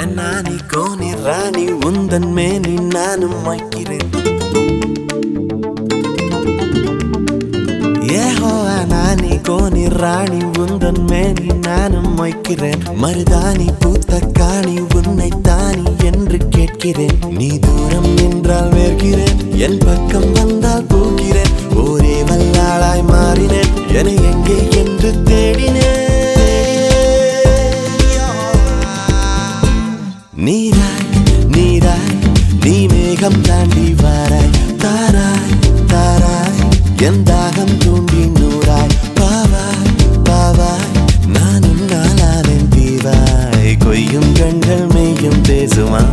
நானி Coney ராணி உந்தன் மேனி நானும் வைக்கிறேன் ஏஹோ நானி கோனி ராணி உந்தன் மேனி நானும் வைக்கிறேன் மருதாணி பூத்த காணி உன்னை தானி என்று கேட்கிறேன் நீ தூரம் நின்றால் வேர்க்கிறேன் என் பக்கம் வந்தால் போகிறேன் ஒரே வல்லாளாய் மாறினேன் என எங்கே என்று தேடினேன் நீராய் நீராய் நீ மேகம் தாண்டி வாராய் தாராய் தாராய் என் தாகம் தூண்டி நூறாய் பாவாய் பாவாய் நானும் நாளாவேன் தீவாய் கொய்யும் கண்கள் மெய்யும் பேசுமா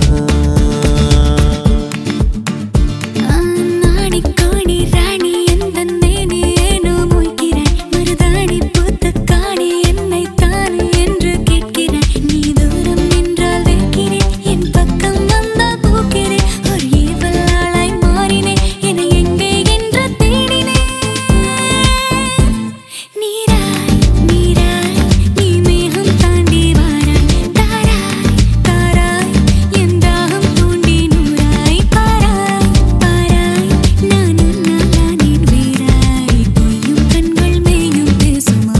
நாடி கோடி ராணி எந்தன் மேனி ஏனோ மொய்கிறாய் மருதாணி பூத்த காணி என்னை தானே என்று கேட்கிறாய் நீ தூரம் நின்றால் வைக்கிறேன் என் பக்கம் வந்தால் போக்கிறேன் ஒரு ஏவலாளாய் மாறினேன் என எங்கே என்று தேடினேன் நீராய் நீராய் நீ மேகம் தாண்டி வாராய் தாராய் தாராய் என் தாகம் தூண்டி நூறாய் பாராய் பாராய் நானும் நாளானேன் வீராய் பொய்யும் கண்கள் மேயும் பேசுமா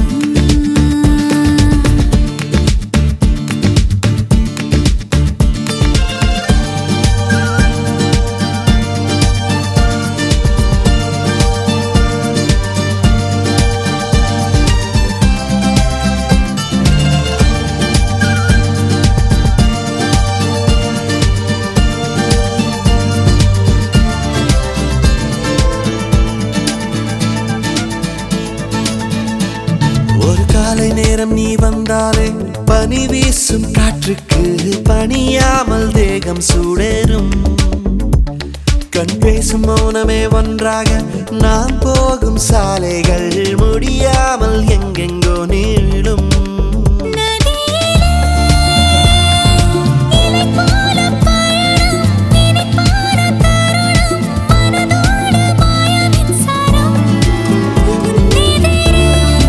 ஒரு காலை நேரம் நீ வந்தாலே பனி வீசும் காற்றுக்கு பணியாமல் தேகம் சூடேறும் கண் பேசும் மௌனமே ஒன்றாக நாம் போகும் சாலைகள் முடியாமல் எங்கெங்கோ நீளும் இலை போல பயணம் இனிப்பான தருணம் மனதோடு மாய மின்சாரம் உன்னிதிரே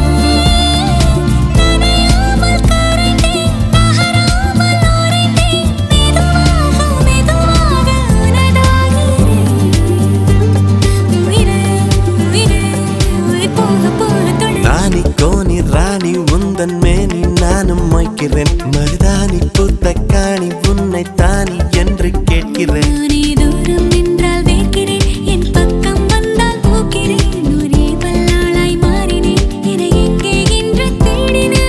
நனையாமல் கரைந்தேன் நகராமல் உறைந்தேன் மெதுவாக மெதுவாக உனதாகிறேன் உயிரே உயிரே உயிர் போக போக தொடரும் நானி கோனி ராணி உந்தன் மேனி நானும் மொய்க்கிறேன் மருதாணி பூத்த காணி உன்னை தானி என்று கேட்கிறேன் நானே தூரம் நின்றால் வேர்க்கிறேன் என் பக்கம் வந்தால் போக்கிறேன் ஒரே வல்லாளாய் மாறினேன் என எங்கே என்று தேடினேன்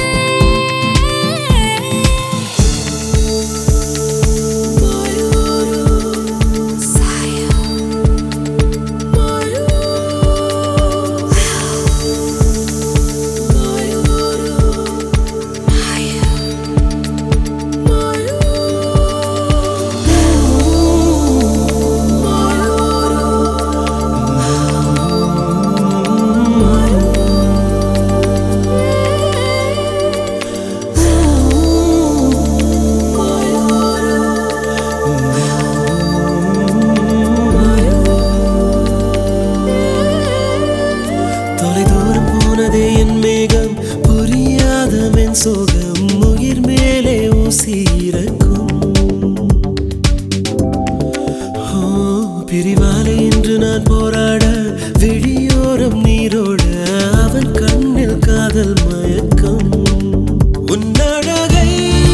தொலை தூரம் போனதே என் மேகம் புரியாத மென் சோகம் உயிர் மேலே ஊசி இறக்கும் ஓ, பிரிவாலே இன்று நான் போராட விழியோரம் நீரோட அவன் கண்ணில் காதல் மயக்கம் உன்னழகை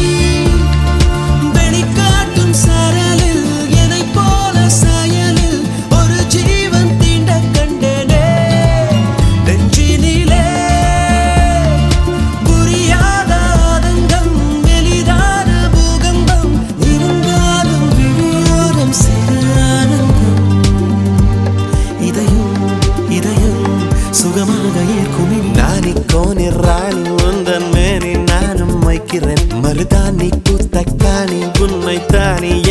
வெளிக்காட்டும் சரலில் என்னைப் போல சாயலில் ஒரு ஜீவன் தீண்ட கண்டனே நெஞ்சினிலே புரியாத ஆதங்கம் எளிதான பூகம்பம் இருந்தாலும் விழியோரம் சிறு ஆனந்தம் இதயம் இதயம் சுகமாக ஏற்கும் நானி கோனி ராணி உந்தன் மேனி நானும் வைக்கிறேன் மருதாணி பூத்த காணி உன்னை தானி